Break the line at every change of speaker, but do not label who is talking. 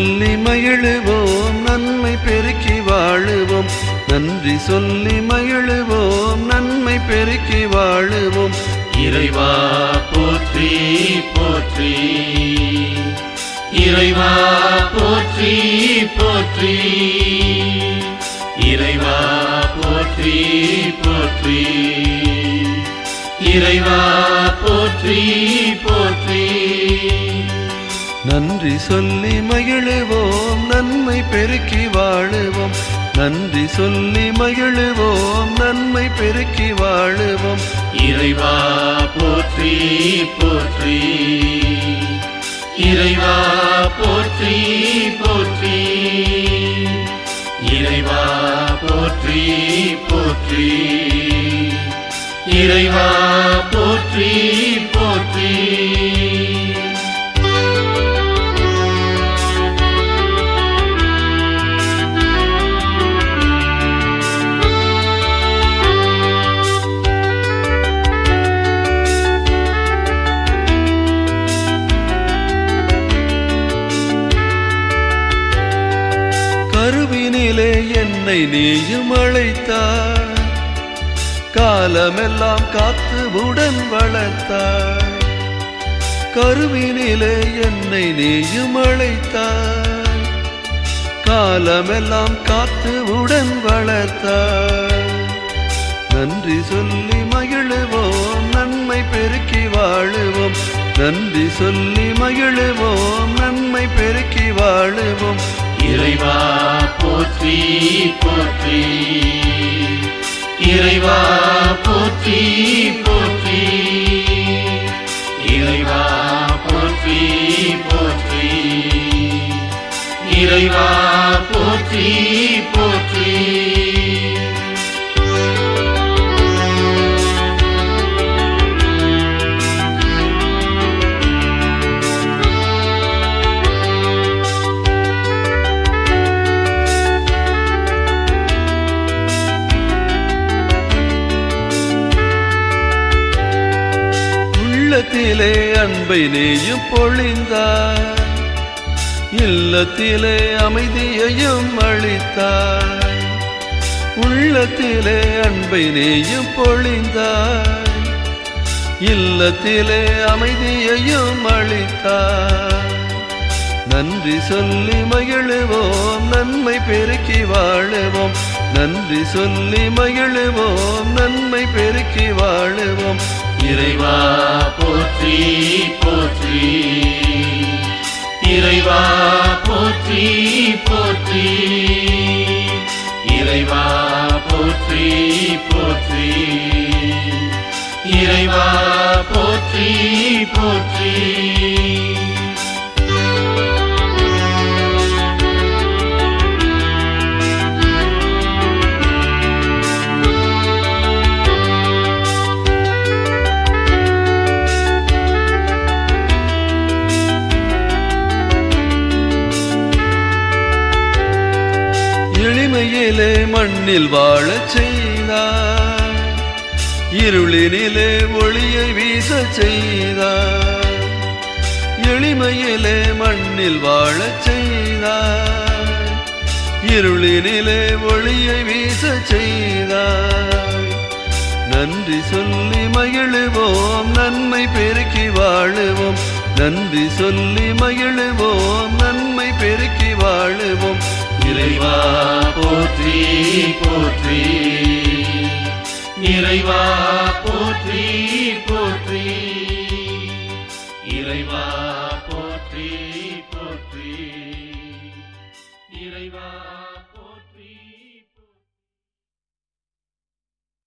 சொல்லி மகிழுவோம் நன்மை பெருக்கி வாழுவோம் நன்றி சொல்லி மகிழுவோம் நன்மை பெருக்கி வாழுவோம்
இறைவா போற்றி போற்றி இறைவா போற்றி போற்றி இறைவா போற்றி போற்றி இறைவா போற்றி போற்றி
நன்றி சொல்லி மகிழுவோம் நன்மை பெருக்கி வாழுவோம் நன்றி சொல்லி மகிழுவோம் நன்மை பெருக்கி வாழுவோம்
இறைவா போற்றி போற்றி இறைவா போற்றி போற்றி இறைவா போற்றி போற்றி இறைவா போற்றி போற்றி
கருவினிலே என்னை நீயும் அழைத்தாய் காலமெல்லாம் காத்து உடன் வளர்த்தாய் கருவினிலே என்னை நீயும் அழைத்தாய் காலமெல்லாம் காத்து உடன் வளர்த்தாய் நன்றி சொல்லி மகிழுவோம் நன்மை பெருக்கி வாழுவோம் நன்றி சொல்லி மகிழுவோம் நன்மை பெருக்கி வாழுவோம்
இறைவா போற்றி போற்றி இறைவா போற்றி போற்றி இறைவா போற்றி போற்றி இறைவா போற்றி போற்றி
உள்ளத்திலே அன்பை நீயும் பொழிந்தாய் இல்லத்திலே அமைதியையும் அளித்தாய் உள்ளத்திலே அன்பை நீயும் பொழிந்தாய் இல்லத்திலே அமைதியையும் அளித்தாய் நன்றி சொல்லி மகிழுவோம் நன்மை பெருக்கி வாழுவோம் நன்றி சொல்லி மகிழுவோம் நன்மை பெருக்கி வாழுவோம்
இறைவா போற்றி போற்றி இறைவா போற்றி போற்றி இறைவா போற்றி போற்றி இறைவா போற்றி போற்றி
எளிமையிலே மண்ணில் வாழச் செய்தாய் இருளினிலே ஒளியை வீச செய்தாய் எளிமையிலே மண்ணில் வாழச் செய்தாய் இருளினிலே ஒளியை வீச செய்தாய் நன்றி சொல்லி மகிழுவோம் நன்மை பெருக்கி வாழுவோம் நன்றி சொல்லி மகிழுவோம் நன்மை பெருக்கி வாழுவோம்
இறைவா போற்றி போற்றி இறைவா போற்றி போற்றி